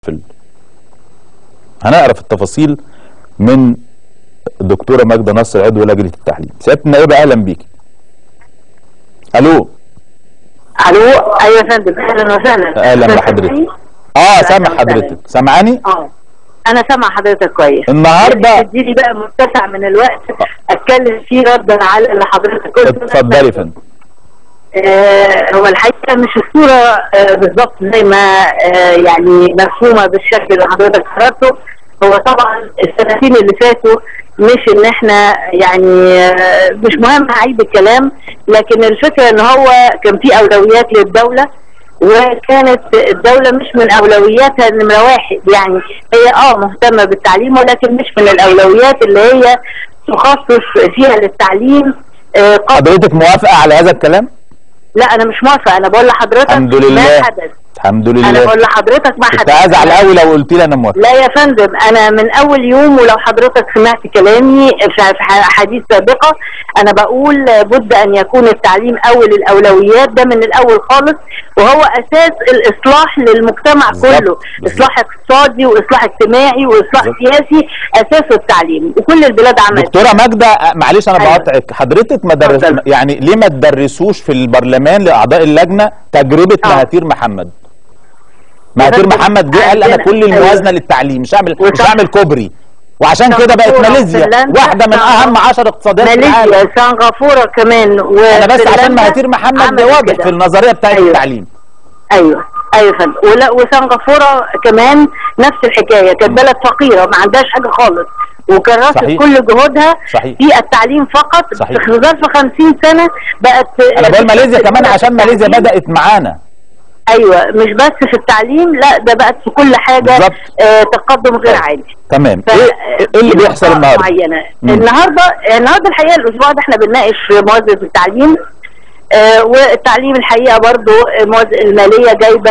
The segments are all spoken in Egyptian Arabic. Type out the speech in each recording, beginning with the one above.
هنعرف التفاصيل من الدكتوره ماجده نصر عضو لجنه التحليل سياده النائبه اهلا بيكي الو الو ايوه يا فندم اهلا وسهلا اهلا بحضرتك اه سامع حضرتك سامعاني اه انا سامع حضرتك كويس النهارده تديني بقى متسع من الوقت اتكلم فيه ردا على اللي حضرتك قلته اتفضلي يا فندم آه هو الحقيقه مش الصوره آه بالظبط زي ما آه يعني مرسومه بالشكل اللي حضرتك ذكرته هو طبعا السنتين اللي فاتوا مش ان احنا يعني آه مش مهم هعيد الكلام لكن الفكره ان هو كان في اولويات للدوله وكانت الدولة مش من أولوياتها نمرة واحد يعني هي اه مهتمة بالتعليم ولكن مش من الأولويات اللي هي تخصص فيها للتعليم آه حضرتك موافقة على هذا الكلام؟ لا أنا مش موافقة أنا بقول لحضرتك الحمد لله ما حدث الحمد لله انا بقول لحضرتك ما كنت حدث ازعل قوي لو قلت لي انا موافق لا يا فندم انا من اول يوم ولو حضرتك سمعت كلامي في حديث سابقه انا بقول لابد ان يكون التعليم اول الاولويات ده من الاول خالص وهو اساس الاصلاح للمجتمع بالظبط، كله بالظبط. اصلاح اقتصادي واصلاح اجتماعي واصلاح بالظبط. سياسي اساسه التعليم وكل البلاد عملت دكتوره ماجده أه، معلش انا أيوة. بقاطعك حضرتك ما درس اتفضل. يعني ليه ما تدرسوش في البرلمان لاعضاء اللجنه تجربه آه. مهاتير محمد مهاتير فندم، محمد جه قال انا عندنا- كل الموازنه أيوة. للتعليم مش هعمل مش وصح. هعمل كوبري وعشان كده بقت سنغافورة ماليزيا وفنلندا واحده من اهم 10 اقتصادات في العالم ماليزيا سنغافوره كمان و انا بس عشان فنلندا مهاتير محمد عملت واضح كده. في النظريه بتاعت أيوة. التعليم ايوه ايوه يا فندم ولا وسنغافوره كمان نفس الحكايه كانت بلد فقيره ما عندهاش حاجه خالص وكرست صحيح. كل جهودها صحيح. في التعليم فقط صحيح. في ظرف 50 سنه بقت انا بقول ماليزيا كمان عشان ماليزيا التعليم. بدات معانا ايوه مش بس في التعليم لا ده بقت في كل حاجه بالظبط. آه تقدم غير عادي تمام ف- ايه إيه اللي في بيحصل نقطة النهارده معينة مم. النهارده النهارده الحقيقه الاسبوع ده احنا بنناقش موازنه التعليم آه والتعليم الحقيقه برضو المواز- الماليه جايبه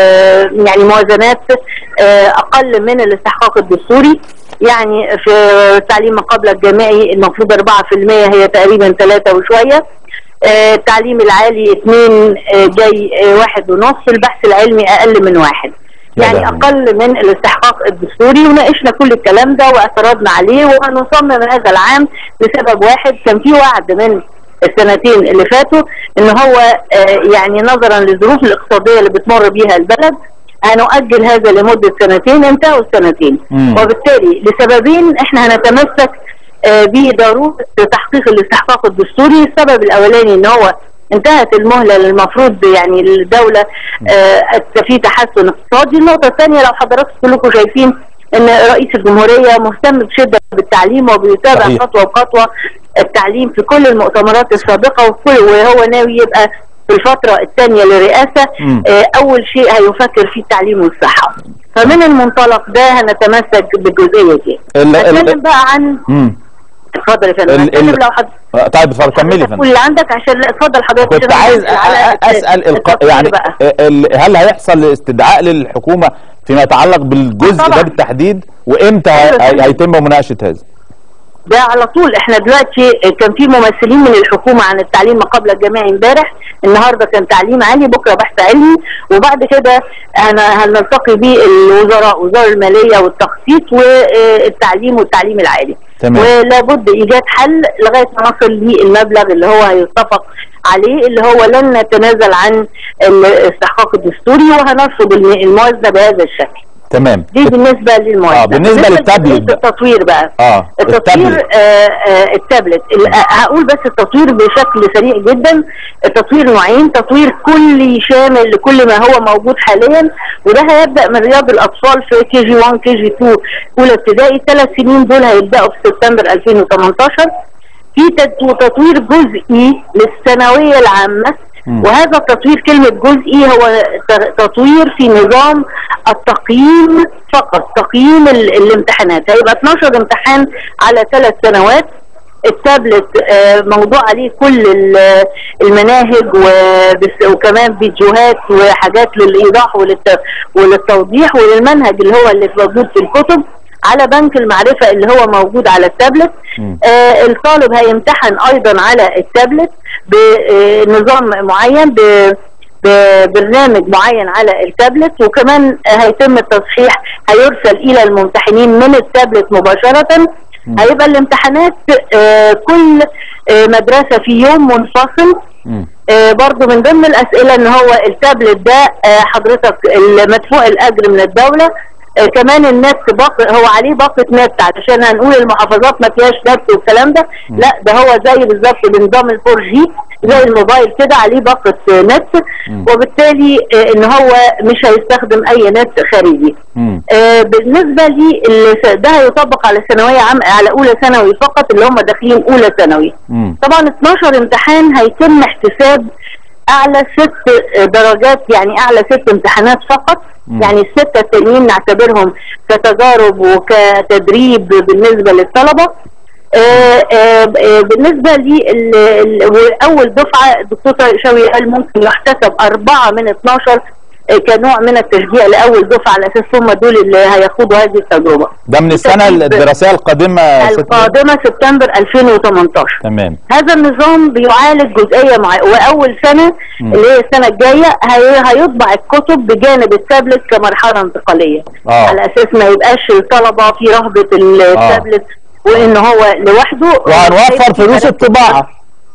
آه يعني موازنات آه اقل من الاستحقاق الدستوري يعني في التعليم ما قبل الجامعي المفروض 4% هي تقريبا 3 وشويه آه، التعليم العالي اثنين آه، جاي آه، واحد ونص البحث العلمي اقل من واحد يا يعني لهوي. اقل من الاستحقاق الدستوري وناقشنا كل الكلام ده واعترضنا عليه وهنصمم هذا العام لسبب واحد كان في وعد من السنتين اللي فاتوا ان هو آه، يعني نظرا للظروف الاقتصاديه اللي بتمر بيها البلد هنؤجل هذا لمده سنتين انتهوا السنتين مم. وبالتالي لسببين احنا هنتمسك آه، بضروره تحقيق الاستحقاق الدستوري السبب الاولاني ان هو انتهت المهله اللي المفروض يعني الدوله آه، في تحسن اقتصادي النقطه الثانيه لو حضراتكم كلكم شايفين ان رئيس الجمهوريه مهتم بشده بالتعليم وبيتابع صحيح. خطوه بخطوه التعليم في كل المؤتمرات السابقه وكل وهو ناوي يبقى في الفتره الثانيه للرئاسه مم. آه، اول شيء هيفكر فيه التعليم والصحه فمن المنطلق ده هنتمسك بالجزئيه دي ال- ال- هتكلم بقى عن امم اتفضل يا فندم ال- هتكلم ال- لو حد طيب اتفضل كملي يا حضرتك فندم قول اللي عندك عشان لا اتفضل حضرتك كنت عشان عايز ننزل على أ- اسال الق... التفصيل يعني بقى. ال- هل هيحصل استدعاء للحكومه فيما يتعلق بالجزء طبعاً. ده بالتحديد وامتى أيوة هي- طبعاً. هيتم مناقشه هذا ده على طول احنا دلوقتي كان في ممثلين من الحكومه عن التعليم ما قبل الجامعي امبارح النهارده كان تعليم عالي بكره بحث علمي وبعد كده هن- هنلتقي بالوزراء وزاره الماليه والتخطيط والتعليم والتعليم العالي تمام. ولابد ايجاد حل لغايه ما نصل للمبلغ اللي هو هيتفق عليه اللي هو لن نتنازل عن الاستحقاق الدستوري وهنرفض الم- الموازنه بهذا الشكل تمام دي بالنسبه للموازنه آه، بالنسبة للتابلت لجزئية بقى. التطوير بقى اه التطوير التابلت. آه آه التابلت ال- آه، هقول بس التطوير بشكل سريع جدا التطوير نوعين تطوير كلي شامل لكل ما هو موجود حاليا وده هيبدا من رياض الاطفال في كي جي 1 كي جي 2 اولى ابتدائي الثلاث سنين دول هيبداوا في سبتمبر 2018 في تت- تطوير جزئي للثانويه العامه مم. وهذا التطوير كلمة جزئي هو ت- تطوير في نظام التقييم فقط تقييم ال- الامتحانات هيبقى 12 امتحان على ثلاث سنوات التابلت آه، موضوع عليه كل ال- المناهج وبس- وكمان فيديوهات وحاجات للايضاح وللت- وللتوضيح وللمنهج اللي هو اللي موجود في الكتب على بنك المعرفة اللي هو موجود على التابلت مم. آه الطالب هيمتحن ايضا على التابلت بنظام معين ب ببرنامج معين على التابلت وكمان هيتم التصحيح هيرسل الى الممتحنين من التابلت مباشره هيبقى الامتحانات آه، كل آه، مدرسه في يوم منفصل مم. آه، برضو من ضمن الاسئله ان هو التابلت ده آه، حضرتك المدفوع الاجر من الدوله آه، كمان النت باقي هو عليه باقه نت علشان هنقول المحافظات ما فيهاش نت والكلام ده لا ده هو زي بالظبط بنظام الفور جي زي الموبايل كده عليه باقه آه، نت مم. وبالتالي آه، ان هو مش هيستخدم اي نت خارجي مم. آه، بالنسبه لي ال- ده هيطبق على ثانويه عام على اولى ثانوي فقط اللي هم داخلين اولى ثانوي مم. طبعا 12 امتحان هيتم احتساب اعلى ست درجات يعني اعلى ست امتحانات فقط مم. يعني السته التانيين نعتبرهم كتجارب وكتدريب بالنسبه للطلبه آه، آه، آه، بالنسبه لي ال- ال- اول دفعه الدكتور طارق شوقي قال ممكن يحتسب اربعه من 12 آه، كنوع من التشجيع لاول دفعه على اساس هم دول اللي هيخوضوا هذه التجربه. ده من السنه بالتأكيد. الدراسيه القادمه يا ست- القادمه سبتمبر 2018 تمام هذا النظام بيعالج جزئيه معينه واول سنه مم. اللي هي السنه الجايه هي هيطبع الكتب بجانب التابلت كمرحله انتقاليه آه. على اساس ما يبقاش الطلبه في رهبه التابلت وان هو لوحده وهنوفر فلوس الطباعه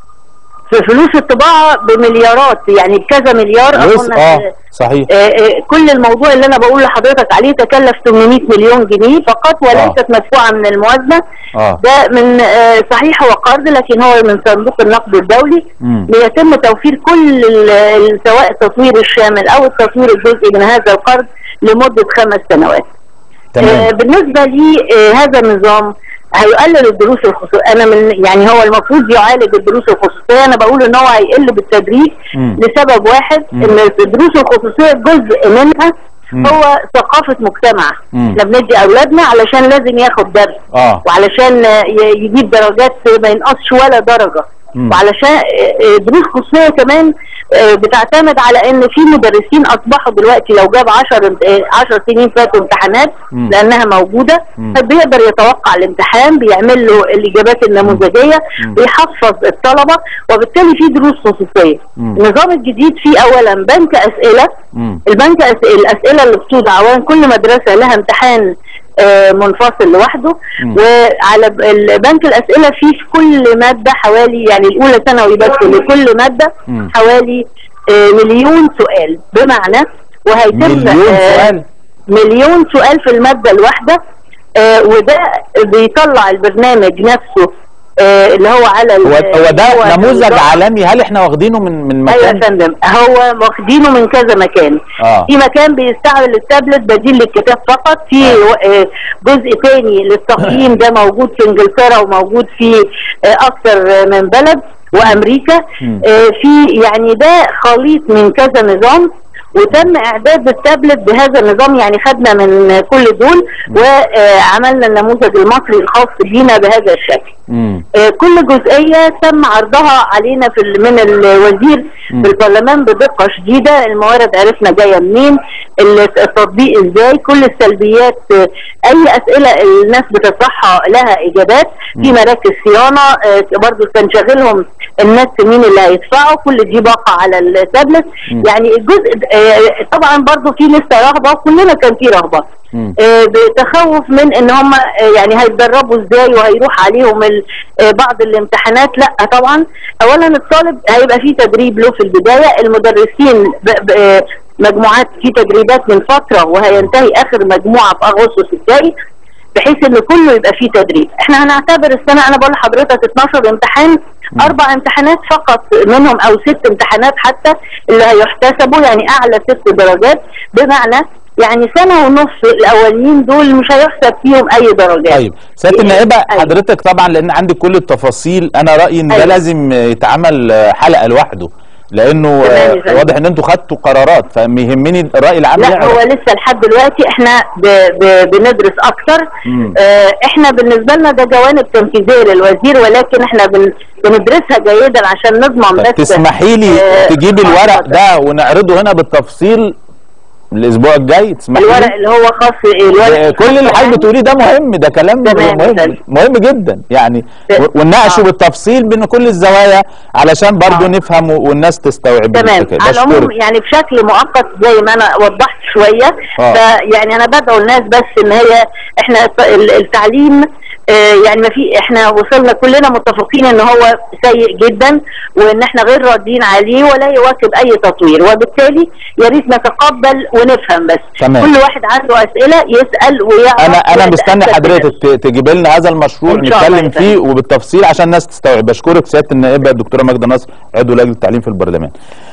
في فلوس الطباعه بمليارات يعني بكذا مليار فلوس أظن اه صحيح آه، آه، كل الموضوع اللي انا بقول لحضرتك عليه تكلف 800 مليون جنيه فقط وليست مدفوعه من الموازنه اه ده من آه، صحيح هو قرض لكن هو من صندوق النقد الدولي مم. ليتم توفير كل ال- ال- سواء التطوير الشامل او التطوير الجزئي من هذا القرض لمده خمس سنوات. آه، تمام بالنسبه لي آه، هذا النظام هيقلل الدروس الخصوصيه انا من يعني هو المفروض يعالج الدروس الخصوصيه انا بقول ان هو هيقل بالتدريج مم. لسبب واحد مم. ان الدروس الخصوصيه جزء منها مم. هو ثقافه مجتمع مم. احنا بندي اولادنا علشان لازم ياخد درس اه وعلشان ي- يجيب درجات ما ينقصش ولا درجه مم. وعلشان آه، آه، دروس خصوصيه كمان آه، بتعتمد على ان في مدرسين اصبحوا دلوقتي لو جاب 10 10 سنين فاتوا امتحانات مم. لانها موجوده مم. فبيقدر يتوقع الامتحان بيعمل له الاجابات النموذجيه مم. بيحفظ الطلبه وبالتالي في دروس خصوصيه مم. النظام الجديد فيه اولا بنك اسئله مم. البنك أس... الاسئله اللي بتوضع اولا كل مدرسه لها امتحان آه، منفصل لوحده مم. وعلى ب- ال- بنك الاسئله فيه في كل ماده حوالي يعني الاولى ثانوي بس لكل ماده مم. حوالي آه، مليون سؤال بمعنى وهيتم مليون آه، سؤال مليون سؤال في الماده الواحده آه، وده بيطلع البرنامج نفسه آه، اللي هو على ال- هو هو ده نموذج النظام. عالمي هل احنا واخدينه من من ايوه يا مكان فندم هو واخدينه من كذا مكان اه في مكان بيستعمل التابلت بديل للكتاب فقط في آه، جزء تاني للتقييم ده موجود في انجلترا وموجود في آه، اكثر من بلد وامريكا مم. آه، في يعني ده خليط من كذا نظام وتم اعداد التابلت بهذا النظام يعني خدنا من كل دول وعملنا النموذج المصري الخاص بينا بهذا الشكل مم. آه، كل جزئيه تم عرضها علينا في ال- من الوزير مم. في البرلمان بدقه شديده الموارد عرفنا جايه منين ال- التطبيق ازاي كل السلبيات آه، اي اسئله الناس بتطرحها لها اجابات في مراكز صيانه آه، برضو تنشغلهم الناس مين اللي هيدفعوا كل دي باقه على التابلت مم. يعني الجزء آه، طبعا برضو في لسه رهبه كلنا كان في رهبه مم. آه، بتخوف من ان هم آه، يعني هيتدربوا ازاي وهيروح عليهم ال- آه، بعض الامتحانات لا طبعا اولا الطالب هيبقى فيه تدريب له في البدايه المدرسين ب- ب- آه، مجموعات في تدريبات من فتره وهينتهي اخر مجموعه في اغسطس الجاي بحيث ان كله يبقى فيه تدريب احنا هنعتبر السنه انا بقول لحضرتك 12 امتحان اربع امتحانات فقط منهم او ست امتحانات حتى اللي هيحتسبوا يعني اعلى ست درجات بمعنى يعني سنه ونص الاولين دول مش هيحسب فيهم اي درجات طيب سياده النائبه أيوة. حضرتك طبعا لان عندي كل التفاصيل انا رايي ان ده أيوة. لازم يتعمل آه، حلقه لوحده لانه تمام يا آه، فندم. واضح ان انتوا خدتوا قرارات فيهمني الراي العام لا يعرف. هو لسه لحد دلوقتي احنا ب ب بندرس اكتر مم. اه احنا بالنسبه لنا ده جوانب تنفيذيه للوزير ولكن احنا بن بندرسها جيدا عشان نضمن طب بس تسمحي لي آه، تجيبي الورق اتفضل. ده ونعرضه هنا بالتفصيل الاسبوع الجاي تسمح لي؟ الورق اللي هو خاص الورق كل اللي حضرتك بتقوليه ده مهم ده كلام تمام، مهم تمام. مهم جدا يعني ت- و- ونناقشه آه. بالتفصيل من كل الزوايا علشان برضو آه. نفهم و- والناس تستوعب تمام الحكاية. على العموم بشكرك. يعني بشكل مؤقت زي ما انا وضحت شويه آه. فيعني انا بدعو الناس بس ان هي احنا الت- ال- التعليم آه، يعني ما في احنا وصلنا كلنا متفقين ان هو سيء جدا وان احنا غير راضيين عليه ولا يواكب اي تطوير وبالتالي يا ريت نتقبل ونفهم بس تمام. كل واحد عنده اسئله يسال ويعرف انا انا مستني ويتأكد حضرتك ت- تجيب لنا هذا المشروع إن شاء الله نتكلم يا فيه وبالتفصيل عشان الناس تستوعب بشكرك سياده النائبه الدكتوره ماجده نصر عضو لجنه التعليم في البرلمان